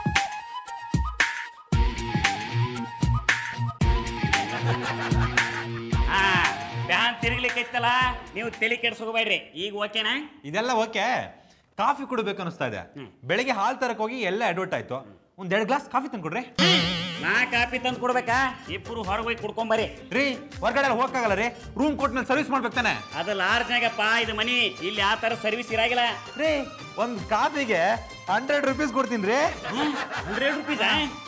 ಹಾ ಫ್ಯಾನ್ ತಿರುಗ್ಲಿಕ್ಕೈತಲ್ಲ ನೀವು ತಲೆ ಕೆಡ್ಸ್ಕೋಬೇಡ್ರಿ ಈಗ ಓಕೆನಾ ಇದೆಲ್ಲ ಓಕೆ ಕಾಫಿ ಕುಡಬೇಕು ಅನಿಸ್ತಾ ಇದೆ ಬೆಳಿಗ್ಗೆ ಹಾಲ್ ತರಕ್ ಹೋಗಿ ಎಲ್ಲ ಅಡ್ವರ್ಟ್ ಆಯ್ತು ಒಂದ್ ಎರಡು ಗ್ಲಾಸ್ ಕಾಫಿ ತಂದ್ಕೊಡ್ರಿ ನಾ ಕಾಪಿ ತಂದು ಕೊಡ್ಬೇಕಾ ಇಬ್ರು ಹೊರಗೆ ಹೋಗಿ ಕುಡ್ಕೊಂಬರಿ ರೀ ಹೊರಗಡೆ ಹೋಗಕ್ಕಾಗಲ್ಲ ರೀ ರೂಮ್ ಕೊಟ್ಮೇಲೆ ಸರ್ವಿಸ್ ಮಾಡ್ಬೇಕು ತಾನೆ ಅದು ಲಾರ್ಜ್ನಾಗಪ್ಪ ಇದು ಮನಿ ಇಲ್ಲಿ ಆ ತರ ಸರ್ವಿಸ್ ಇರಾಗಿಲ್ಲ ರೀ ಒಂದ್ ಕಾಫಿಗೆ ಹಂಡ್ರೆಡ್ ರುಪೀಸ್ ಕೊಡ್ತೀನಿ ರೀ ಹಂಡ್ರೆಡ್ ರುಪೀಸ್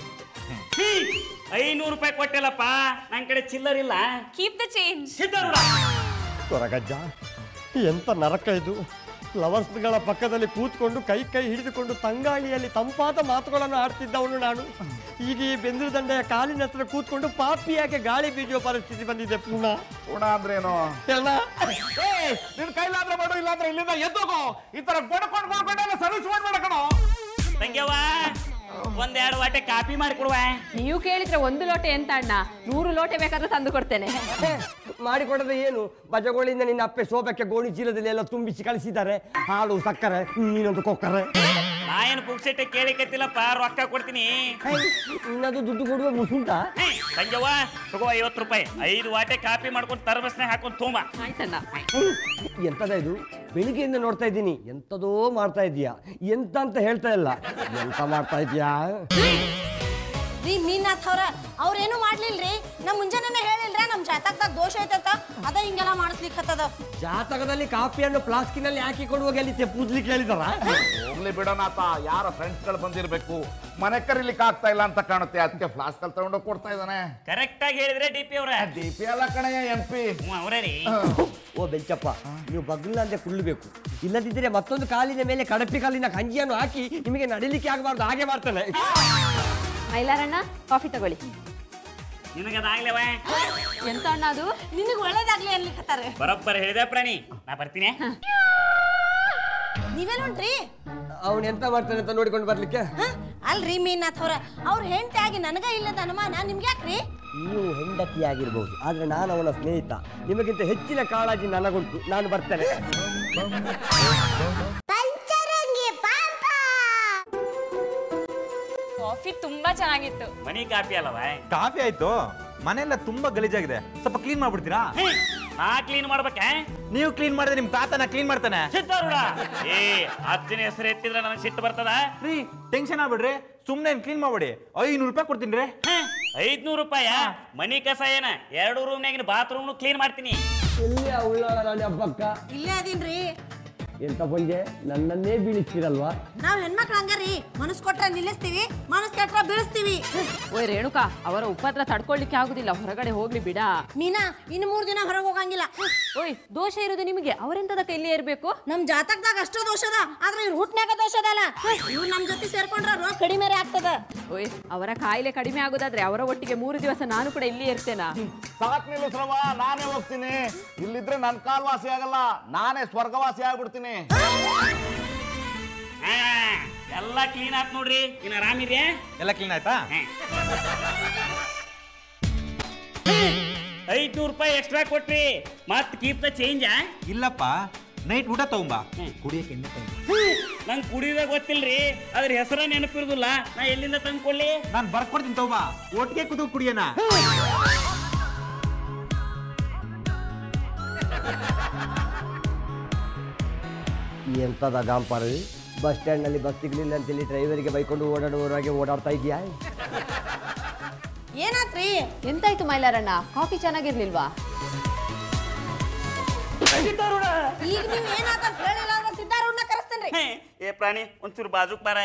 ಐನೂರು ರೂಪಾಯಿ ಕೊಟ್ಟಿಲ್ಲಪ್ಪ ನನ್ನ ಕಡೆ ಚಿಲ್ಲರ್ ಇಲ್ಲ keep the change Siddharudha Koragajja ಎಂತ ನರಕ ಇದು ಫ್ಲವರ್ಸ್ಗಳ ಪಕ್ಕದಲ್ಲಿ ಕೂತ್ಕೊಂಡು ಕೈ ಕೈ ಹಿಡಿದುಕೊಂಡು ತಂಗಾಳಿಯಲ್ಲಿ ತಂಪಾದ ಮಾತುಗಳನ್ನು ಆಡ್ತಿದ್ದವನು ನಾನು ಈಗ ಈ ಬೆಂದಿರು ದಂಡೆಯ ಕಾಲಿನ ಹತ್ರ ಕೂತ್ಕೊಂಡು ಪಾಪಿಯಾಗಿ ಗಾಳಿ ಬೀಜುವ ಪರಿಸ್ಥಿತಿ ಬಂದಿದೆ ಪುನಃ ಗುಣ ಅಂದ್ರೇನು ಎಲ್ಲ ಏ ನಿನ್ ಕೈಲಾದ್ರೆ ಮಾಡು ಇಲ್ಲಾಂದ್ರೆ ಇಲ್ಲಿಂದ ಎದ್ದೋಗೋ ಈ ತರ ಗೊಡ್ಕೊಂಡು ಗೊಡ್ಕೊಂಡೆಲ್ಲ ಸರ್ವಿಸ್ ಮಾಡ್ಬೇಡ ಕಣೋ ತಂಗ್ಯವ್ವ ಒಂದೆರಡು ವಾಟೆ ಕಾಪಿ ಮಾಡಿ ಕೊಡುವ ನೀವು ಕೇಳಿದ್ರೆ ಒಂದು ಲೋಟೆ ಎಂತ ಅಣ್ಣ ನೂರು ಲೋಟೆ ಬೇಕಾದ್ರೆ ತಂದು ಕೊಡ್ತೇನೆ ಮಾಡಿಕೊಡದೆ ಏನು ಬಜಗೋಳಿಂದ ನಿನ್ನ ಅಪ್ಪೆ ಶೋಭಕ್ಕೆ ಗೋಣಿ ಚೀಲದಲ್ಲಿ ಎಲ್ಲ ತುಂಬಿಸಿ ಕಳಿಸಿದ್ದಾರೆ ಹಾಲು ಸಕ್ಕರೆ ನೀನೊಂದು ಕೊಕ್ಕರೆ ನಾ ಏನು ಪುಕ್ಸೆಟ್ಟೆ ಕೇಳಿಕತ್ತಿಲ್ಲಪ್ಪ ರೊಕ್ಕ ಕೊಡ್ತೀನಿ ನಿನ್ನದು ದುಡ್ಡು ಕೊಡುವ ಮುಸುಂಟ ಹೇ, ತಂಗ್ಯವ್ವ ತಗೋ ಐವತ್ತು ರೂಪಾಯಿ ಐದು ವಾಟೆ ಕಾಪಿ ಮಾಡ್ಕೊಂಡು ತರಬಸ್ನೆ ಹಾಕೊಂಡು ತುಂಬ ಆಯ್ತಣ್ಣ ಎಂತದ ಇದು ಬೆಳಿಗ್ಗೆಯಿಂದ ನೋಡ್ತಾ ಇದ್ದೀನಿ ಎಂತದೋ ಮಾಡ್ತಾ ಇದೀಯಾ ಎಂತ ಅಂತ ಹೇಳ್ತಾ ಇಲ್ಲ ಎಂತ ಮಾಡ್ತಾ ಇದೀಯಾ ರೀ ಮೀನಾಥ್ ಅವ್ರ ಅವ್ರೇನು ಮಾಡ್ಲಿಲ್ರಿ ನಮ್ ಮುಂಜಾನೆ ಹೇಳಿಲ್ರ ನಮ್ ಜಾತಕದಾಗ ದೋಷ ಐತಂತ ಅದ ಹಿಂಗೆಲ್ಲ ಮಾಡಿಸ್ಲಿಕ್ಕೆ ಹತ್ತದ ಜಾತಕದಲ್ಲಿ ಕಾಫಿಯನ್ನು ಪ್ಲಾಸ್ಕಿನಲ್ಲಿ ಹಾಕಿ ಕೊಡುವಾಗ ಅಲ್ಲಿ ತೆಪ್ಪುದ್ಲಿಕ್ಕೆ ಹೇಳಿದಾರ ಹೋಗ್ಲಿ ಬಿಡೋಣಾತ ಯಾರ ಫ್ರೆಂಡ್ಸ್ ಗಳು ಬಂದಿರ್ಬೇಕು ಮನೆ ಕರೀಲಿಕ್ಕೆ ಆಗ್ತಾ ಇಲ್ಲ ಅಂತ ಕಾಣುತ್ತೆ ಅದಕ್ಕೆ ಫ್ಲಾಸ್ಕ್ ಅಲ್ಲಿ ತಗೊಂಡೋಗಿ ಕೊಡ್ತಾ ಇದ್ದಾನೆ ಕರೆಕ್ಟ್ ಆಗಿ ಹೇಳಿದ್ರೆ ಡಿ ಪಿ ಅವ್ರ ಡಿ ಪಿ ಎಲ್ಲ ಕಣಯ್ಯ ಎಂ ಪಿ ಹ್ಞೂ ಅವರೇ ರೀ ಓ ಬೆಂಚಪ್ಪ ನೀವು ಬಗ್ಲ ಅಂದ್ರೆ ಕುಳ್ಳಬೇಕು ಇಲ್ಲದಿದ್ದರೆ ಮತ್ತೊಂದು ಕಾಲಿನ ಮೇಲೆ ಕಡಪಿ ಕಾಲಿನ ಕಂಜಿಯನ್ನು ಹಾಕಿ ನಿಮಗೆ ನಡಿಲಿಕ್ಕೆ ಆಗಬಾರ್ದು ಹಾಗೆ ಮಾಡ್ತಾನೆ ಮೈಲಾರಣ್ಣ ಕಾಫಿ ತಗೊಳ್ಳಿ ನಿನಗದಾಗ್ಲೇವ ಎಂತ ಅಣ್ಣ ಅದು ನಿನಗ್ ಒಳ್ಳೇದಾಗ್ಲಿ ಅನ್ಲಿಕ್ಕೆ ಹತ್ತಾರೆ ಬರೋಬ್ಬರ ಹೇಳಿದೆ ಪ್ರಾಣಿ ನಾ ಬರ್ತೀನಿ ನೀವೇನ್ ಹೊಂಟ್ರಿ ಅವನು ಎಂತ ಮಾಡ್ತಾನೆ ಅಂತ ನೋಡಿಕೊಂಡು ಬರ್ಲಿಕ್ಕೆ ಹ? ಅಲ್ರಿ ಮೀನಾಥ್ ಅವ್ರ ಅವ್ರ ಹೆಂಡತಿ ಆಗಿ ನನಗ ಇಲ್ಲದ ಅನುಮಾನ ನಿಮ್ಗೆ ಯಾಕ್ರಿ ನೀವು ಹೆಂಡತಿಯಾಗಿರ್ಬೋದು ಆದ್ರೆ ನಾನು ಅವನ ಸ್ನೇಹಿತ ನಿಮಗಿಂತ ಹೆಚ್ಚಿನ ಕಾಳಜಿ ನನಗುಂಟು ನಾನು ಬರ್ತೇನೆ ಕಾಫಿ ತುಂಬಾ ಚೆನ್ನಾಗಿತ್ತು ಮನಿ ಕಾಪಿ ಅಲ್ಲವ ಕಾಫಿ ಆಯ್ತು ಮನೆಯೆಲ್ಲ ತುಂಬಾ ಗಲೀಜಾಗಿದೆ ಸ್ವಲ್ಪ ಕ್ಲೀನ್ ಮಾಡ್ಬಿಡ್ತೀರಾ ನಾ ಕ್ಲೀನ್ ಮಾಡ್ಬೇಕ ನೀವು ಕ್ಲೀನ್ ಮಾಡಿದ್ರೆ ನಿಮ್ ತಾತನ ಕ್ಲೀನ್ ಮಾಡ್ತಾನೆ ಸಿದ್ದಾರೂಢ ಏ ಅಜ್ಜನ ಹೆಸರು ಎತ್ತಿದ್ರೆ ನನಗೆ ಸಿಟ್ಟು ಬರ್ತದ ರೀ ಟೆನ್ಷನ್ ಆಗ್ಬಿಡ್ರಿ ಸುಮ್ನೆ ಕ್ಲೀನ್ ಮಾಡ್ಬೇಡಿ ಐನೂರು ರೂಪಾಯಿ ಕೊಡ್ತೀನಿ ರೀ ಐದ್ನೂರು ರೂಪಾಯ ಮನಿ ಕಸ ಏನ ಎರಡು ರೂಮ್ನಾಗಿನ ಬಾತ್ರೂಮ್ ಕ್ಲೀನ್ ಮಾಡ್ತೀನಿ ಎಲ್ಲಿ ಉಳ್ಳಾಳ ಹಬ್ಬಕ್ಕ ಇಲ್ಲೇ ಅದೀನ್ರಿ ಎಂತ ಬಂದೆ ನನ್ನನ್ನೇ ಬೀಳಿಸ್ತೀರಲ್ವಾ ನಾವ್ ಹೆಣ್ಮಕ್ಳು ಹಂಗಾರಿ ಮನಸ್ ಕೊಟ್ರ ನಿಲ್ಲಿಸ್ತೀವಿ ಮನಸ್ ಕೆಟ್ರ ಬೀಳಿಸ್ತೀವಿ ಓಯ್ ರೇಣುಕಾ ಅವರ ಉಪದ್ರ ತಡ್ಕೊಳ್ಲಿಕ್ಕೆ ಆಗುದಿಲ್ಲ ಹೊರಗಡೆ ಹೋಗ್ಲಿ ಬಿಡ ಮೀನಾ ಇನ್ನು ಮೂರ್ ದಿನ ಹೊರಗೆ ಹೋಗಂಗಿಲ್ಲ ಓಯ್ ದೋಷ ಇರೋದು ನಿಮಗೆ ಅವರೆಂತದಕ್ಕೆ ಇಲ್ಲೇ ಇರ್ಬೇಕು ನಮ್ ಜಾತಕದಾಗ ಅಷ್ಟೋ ದೋಷದ ಆದ್ರೆ ಇವ್ರ ಹುಟ್ನ್ಯಾಗ ದೋಷ ಅದಲ್ಲ ಇವ್ರು ನಮ್ ಜೊತೆ ಸೇರ್ಕೊಂಡ್ರ ರೋಗ ಕಡಿಮೆ ಆಗ್ತದ ಓಯ್ ಅವರ ಕಾಯಿಲೆ ಕಡಿಮೆ ಆಗೋದಾದ್ರೆ ಅವರ ಒಟ್ಟಿಗೆ ಮೂರು ದಿವಸ ನಾನು ಕೂಡ ಇಲ್ಲಿ ಇರ್ತೇನಾ ಸಾಕ್ ನಿಲ್ಲಿಸ್ರವ ನಾನೇ ಹೋಗ್ತೀನಿ ಇಲ್ಲಿದ್ರೆ ನನ್ ಕಾಲ್ವಾಸಿ ಆಗಲ್ಲ ನಾನೇ ಸ್ವರ್ಗವಾಸಿ ಆಗ್ಬಿಡ್ತೀನಿ ಹಾ, ಎಲ್ಲ ಕ್ಲೀನ್ ಆತ್ ನೋಡ್ರಿ ಇನ್ನು ಆರಾಮಿದೆ ಎಲ್ಲ ಕ್ಲೀನ್ ಆಯ್ತಾ ಐದ್ನೂರು ರೂಪಾಯಿ ಎಕ್ಸ್ಟ್ರಾ ಕೊಟ್ರಿ ಮತ್ ಕೀಪ್ ದ ಚೇಂಜ್ ಇಲ್ಲಪ್ಪ ನೈಟ್ ಊಟ ತಗೊಂಬ ಹ್ಮ್. ಕುಡಿಯಕ್ಕೆ ಎಣ್ಣೆ ತಗೊಂಬ ನಂಗೆ ಕುಡಿಯೋದ ಗೊತ್ತಿಲ್ರಿ ಅದ್ರ ಹೆಸರ ನೆನಪಿರುದಿಲ್ಲ ನಾ ಎಲ್ಲಿಂದ ತಂದು ಕೊಡ್ಲಿ ನಾನು ಬರ್ಕೊಡ್ತೀನಿ ತಗೊಂಬ ಒಟ್ಟಿಗೆ ಕೂತು ಕುಡಿಯೋಣ ಎಂತದ ಗಾಂಪಾರ ಬಸ್ ಸ್ಟ್ಯಾಂಡ್ನಲ್ಲಿ ಬಸ್ ಸಿಗ್ಲಿಲ್ಲ ಅಂತೇಳಿ ಡ್ರೈವರಿಗೆ ಬೈಕೊಂಡು ಓಡಾಡುವವರಾಗೆ ಓಡಾಡ್ತಾ ಇದೆಯಾ ಏನಾತ್ರಿ ಎಂತಾಯ್ತು ಮೈಲಾರಣ್ಣ ಕಾಫಿ ಚೆನ್ನಾಗಿರ್ಲಿಲ್ವಾ ಈಗ ನೀವ್ ಏನಾತ ಅಂತ ಹೇಳಿಲ್ಲ ಅಂದ್ರೆ ಸಿದ್ಧಾರೂಢನ ಕರೆಸ್ತೇನ್ರಿ ಹೇ, ಏ ಪ್ರಾಣಿ ಒಂಚೂರು ಬಾಜುಕ್ ಬಾರ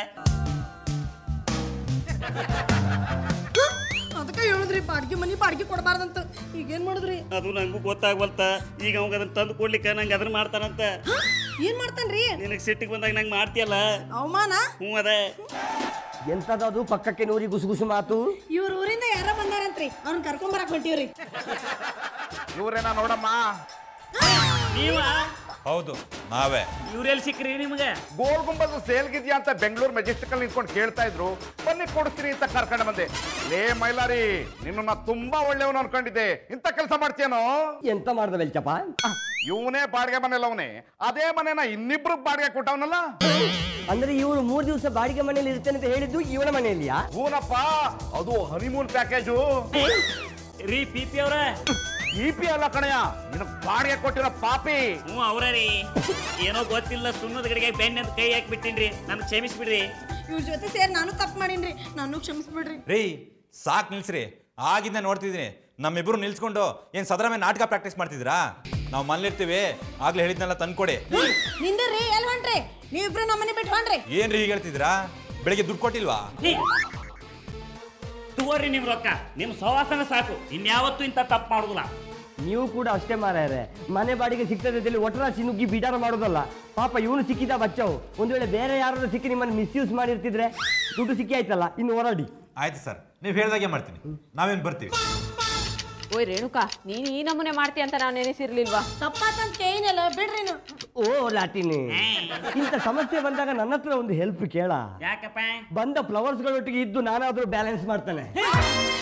ಅದಕ್ಕೆ ಹೇಳಿದ್ರಿ ಬಾಡ್ಗಿ ಮನಿ ಬಾಡ್ಗಿ ಕೊಡಬಾರ್ದಂತ ಈಗ ಏನ್ ಮಾಡಿದ್ರಿ ಅದು ನಂಗೂ ಗೊತ್ತಾಗ್ವಲ್ತ ಈಗ ಅವಾಗ ಅದನ್ನ ತಂದು ಕೊಡ್ಲಿಕ್ಕೆ ನಂಗೆ ಅದನ್ನ ಮಾಡ್ತಾನಂತ ಏನ್ ಮಾಡ್ತಾನ್ರಿ ನಿನಗೆ ಸಿಟ್ಟಿಗೆ ಬಂದಾಗ ನಂಗೆ ಮಾಡ್ತೀಯಲ್ಲ ಅವಮಾನ ಹ್ಞೂ ಅದ ಎಂತದದು ಪಕ್ಕಕ್ಕೆ ನೂರಿ ಗುಸು ಗುಸು ಮಾತು ಇವ್ರ ಊರಿಂದ ಯಾರ ಬಂದಾರಂತ್ರಿ ಅವ್ರನ್ನ ಕರ್ಕೊಂಬರಕ್ ಹೊಂಟೀವ್ರಿ ಇವ್ರೇನ ನೋಡಮ್ಮ ನೀವ ಹೌದು ನಾವೇ ಇವ್ರೆಲ್ಲಿ ಸಿಕ್ಕ್ರಿ ನಿಮ್ಗೆ ಗೋಲ್ ಗುಂಬದ್ ಸೇಲ್ಗಿದ್ಯಾ ಅಂತ ಬೆಂಗಳೂರು ಮೆಜೆಸ್ಟಿಕ್ ಅಲ್ಲಿ ನಿಂತ್ಕೊಂಡು ಕೇಳ್ತಾ ಇದ್ರು ಬನ್ನಿ ಕೊಡ್ತೀನಿ ಅಂತ ಕರ್ಕೊಂಡು ಬಂದೆ ಲೇ ಮೈಲಾರಿ ನಿನ್ನ ತುಂಬಾ ಒಳ್ಳೆಯವನು ಅನ್ಕೊಂಡಿದ್ದೆ ಇಂಥ ಕೆಲಸ ಮಾಡ್ತೀಯನೋ ಎಂತ ಮಾಡ್ದ ಬೆಲ್ಚಪ್ಪ ಇವನೇ ಬಾಡಿಗೆ ಮನೇಲಿ ಅವನೇ ಅದೇ ಮನೆನ ಇನ್ನಿಬ್ರು ಬಾಡಿಗೆ ಕೊಟ್ಟವನಲ್ಲ ಅಂದ್ರೆ ಇವರು ಮೂರ್ ದಿವಸ ಬಾಡಿಗೆ ಮನೆಯಲ್ಲಿ ಇರ್ತೇನೆ ಅಂತ ಹೇಳಿದ್ದು ಇವನ ಮನೆಯಲ್ಲಿಯಾ ಹೂನಪ್ಪ ಅದು ಹನಿಮೂನ್ ಪ್ಯಾಕೇಜು ರೀ ಪಿ ಪಿ ಅವ್ರ ಇ ಪಿ ಅಲ್ಲ ಕಣಯ್ಯ ನಿನಗ್ ಬಾಡಿಗೆ ಕೊಟ್ಟಿರೋ ಪಾಪಿ ಹ್ಞೂ ಅವ್ರ ರೀ ಏನೋ ಗೊತ್ತಿಲ್ಲ ಸುಣ್ಣದ ಗಡಿಗೆ ಬೆನ್ನ ಅಂತ ಕೈ ಹಾಕಿ ಬಿಟ್ಟಿನ್ರಿ ನನ್ಗೆ ಕ್ಷಮಿಸ್ಬಿಡ್ರಿ ಇವ್ರ ಜೊತೆ ಸೇರಿ ನಾನು ತಪ್ಪು ಮಾಡೀನ್ರಿ ನಾನು ಕ್ಷಮಿಸ್ಬಿಡ್ರಿ ರೀ ಸಾಕ್ ನಿಲ್ಸ್ರಿ ಆಗಿಂದ ನೋಡ್ತಿದ್ದೀನಿ ನಮ್ಮಿಬ್ರು ನಿಲ್ಸ್ಕೊಂಡು ಏನ್ ಸದರ ಮೇಲೆ ನಾಟಕ ಪ್ರಾಕ್ಟೀಸ್ ಮಾಡ್ತಿದ್ರಾ ನಾವು ಮನೇಲಿರ್ತೀವಿ ಆಗ್ಲೇ ಹೇಳಿದ್ನೆಲ್ಲ ತಂದ್ಕೊಡಿ ನಿಂದ್ರಿ ಎಲ್ ಹೊಂಟ್ರಿ ನೀವಿಬ್ರು ನಮ್ಮನೆ ಬಿಟ್ಟು ಹೊಂಟ್ರಿ ಏನ್ರಿ ಹೀಗೆ ಹೇಳ್ತಿದ್ರಾ ಬೆಳಿಗ್ಗೆ ದುಡ್ಡು ಕೊಟ್ಟಿಲ್ವಾ ಹೇ. ತಗೋರಿ ನಿಮ್ ರೊಕ್ಕ ನಿಮ್ ಸವಾಸನ ಸಾಕು ಇನ್ಯಾವತ್ತೂ ಇಂಥ ತಪ್ಪು ಮಾಡುದಿಲ್ಲ ನೀವು ಕೂಡ ಅಷ್ಟೇ ಮಾರಾಯರೆ ಮನೆ ಬಾಡಿಗೆ ಸಿಗ್ತದೆ ಅಂತೇಳಿ ಒಟರಾಶಿ ನುಗ್ಗಿ ಬಿಡಾರ ಮಾಡೋದಲ್ಲ ಪಾಪ ಇವನು ಸಿಕ್ಕಿದ ಬಚ್ಚವು ಒಂದು ವೇಳೆ ಬೇರೆ ಯಾರಾದ್ರೂ ಸಿಕ್ಕಿ ನಿಮ್ಮನ್ನು ಮಿಸ್ಯೂಸ್ ಮಾಡಿರ್ತಿದ್ರೆ ದುಡ್ಡು ಸಿಕ್ಕಿ ಆಯ್ತಲ್ಲ ಇನ್ನು ಹೊರಡಿ ಆಯ್ತು ಸರ್ ನೀವು ಹೇಳ್ದಾಗೆ ಮಾಡ್ತೀನಿ ನಾವೇನು ಬರ್ತೀವಿ ಓಯ್ ರೇಣುಕಾ ನೀನು ಈ ನಮೂನೆ ಮಾಡ್ತೀಯ ಅಂತ ನಾನು ನೆನೆಸಿರ್ಲಿಲ್ವಾ ತಪ್ಪಾತಂತ ಕೇಳಿನಲ್ಲ ಬಿಡ್ರಿ ನೀವು ಓ ಲಾಟಿನಿ ಇಂಥ ಸಮಸ್ಯೆ ಬಂದಾಗ ನನ್ನ ಹತ್ರ ಒಂದು ಹೆಲ್ಪ್ ಕೇಳ ಯಾಕಪ್ಪ ಬಂದ ಫ್ಲವರ್ಸ್ಗಳೊಟ್ಟಿಗೆ ಇದ್ದು ನಾನಾದ್ರೂ ಬ್ಯಾಲೆನ್ಸ್ ಮಾಡ್ತಾನೆ